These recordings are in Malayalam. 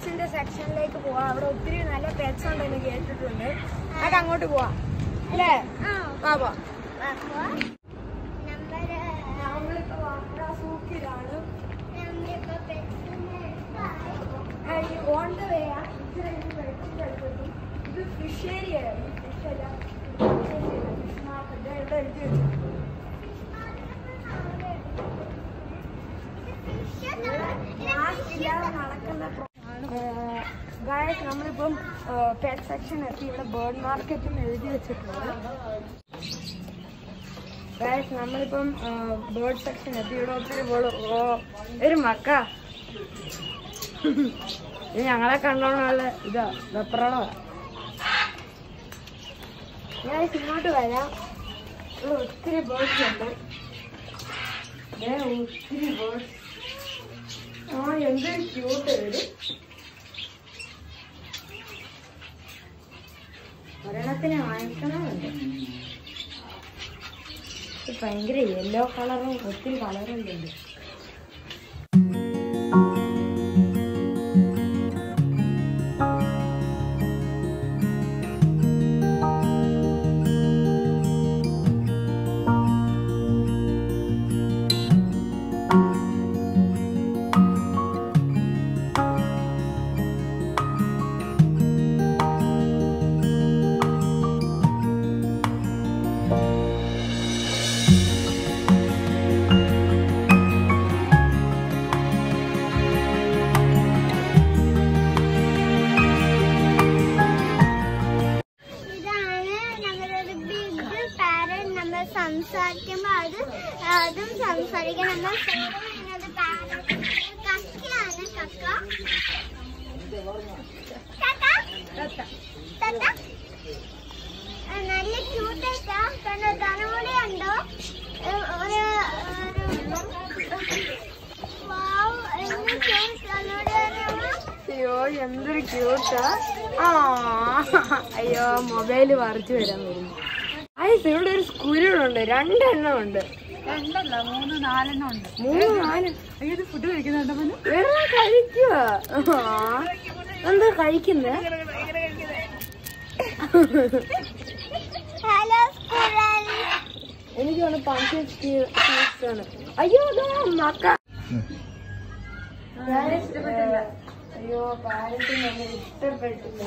പെറ്റ്സിന്റെ സെക്ഷനിലേക്ക് പോവാം അവിടെ ഒത്തിരി നല്ല പെറ്റ്സ് ഉണ്ടെന്ന് കേട്ടിട്ടുണ്ട് നമുക്ക് അങ്ങോട്ട് പോവാം അല്ലേ ആ പോവാം നമ്മളിപ്പോ വാങ്ങുന്ന സൂക്കിലാണ് ഓൺ ദ വേ ആ ഇത് ഫിഷ് ഏരിയ ഫിഷ് അല്ല ഫിഷ് മാർക്കറ്റ് ഇവിടെ എഴുതി വെച്ചു മാസ്കില്ലാതെ നടക്കുന്ന ഗായസ് നമ്മളിപ്പം പെറ്റ് സെക്ഷൻ എത്തി ഇവിടെ ബേർഡ് മാർക്കറ്റും എഴുതി വെച്ചിട്ടുണ്ട് ഗായസ് നമ്മളിപ്പം ബേർഡ് സെക്ഷൻ എത്തി ഇവിടെ ഒത്തിരി ബോള് ഓ ഒരു മക്ക ഇത് ഞങ്ങളെ കണ്ടോണ്ടുള്ള ഇതാ വെപ്രണോ ഞാൻ ഇങ്ങോട്ട് വരാം ഇവിടെ ഒത്തിരി ബേർഡ്സ് ഉണ്ട് ദേ ഒത്തിരി ബേർഡ്സ് ആ എന്തൊരു ക്യൂട്ട് ഇത് ഒരെണ്ണത്തിനെ വാങ്ങിക്കണമെന്നുണ്ട് ഇത് ഭയങ്കര യെല്ലോ കളറും ഒത്തിരി കളറും ഉണ്ട് ഇതാണ് നമ്മളൊരു ബിഗ് പാരറ്റ് നമ്മൾ സംസാരിക്കുമ്പോൾ അത് അതും സംസാരിക്കാൻ നമ്മൾ പറയുന്നത് പാരറ്റ് കക്കയാണ് കക്ക കക്ക? കക്ക? ആ, നല്ല ക്യൂട്ടായിട്ടാ കണ്ടോ തലമുടി ഉണ്ടോ ഒരു വാവ് എന്ത് ക്യൂട്ട് തലമുടി അയ്യോ എന്തൊരു ക്യൂട്ടാ ആ അയ്യോ മൊബൈല് പറിച്ചു വരാൻ വരുന്നു ഐസ് ഇവിടെ ഒരു സ്കുരുണ്ട് രണ്ടെണ്ണം ഉണ്ട് രണ്ടല്ല മൂന്ന് നാലെണ്ണം ഉണ്ട് മൂന്ന് നാല് ഇത് ഫുഡ് കഴിക്കുന്നുണ്ടോ മോനെ? വേറെ കഴിക്കുക എന്താ കഴിക്കുന്നേ ഹലോ സ്കൂളൻ എനിക്ക് തോന്നുന്നു പഞ്ച് ആണ് അയ്യോ അതാ മക്ക ഞാൻ ഇഷ്ടപ്പെട്ടില്ല അയ്യോ പാരറ്റ് നമ്മൾ ഇഷ്ടപ്പെട്ടില്ല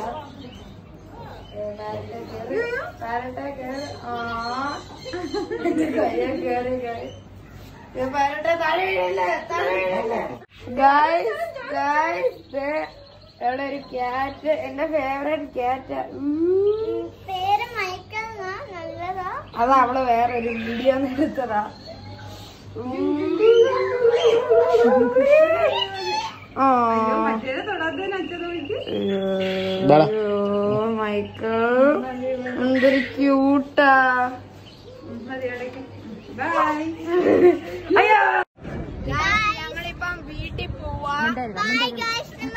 പാരറ്റെ കേറി ആ കയ്യെ കേറി പാരറ്റെ താഴെ വീഴല്ലേ താഴെ വീഴല്ലേ ഗായ്സ് ഗായ്സ് എവിടെ ഒരു ക്യാറ്റ് എന്റെ ഫേവറേറ്റ് ക്യാറ്റ് പേര് മയക്കുന്ന നല്ലതാ അതാ അവള് വേറെ ഒരു വീഡിയോ എടുത്തതാ ആ മറ്റേത് തൊടാത്തതിന് അച്ഛൻ നോക്കി അയ്യോ മൈക്കിൾ എന്തൊരു ക്യൂട്ടാ മതി ഇടയ്ക്ക് ബൈ അയ്യോ ഞങ്ങളിപ്പം വീട്ടിൽ പോവാ ബൈ ഗൈസ്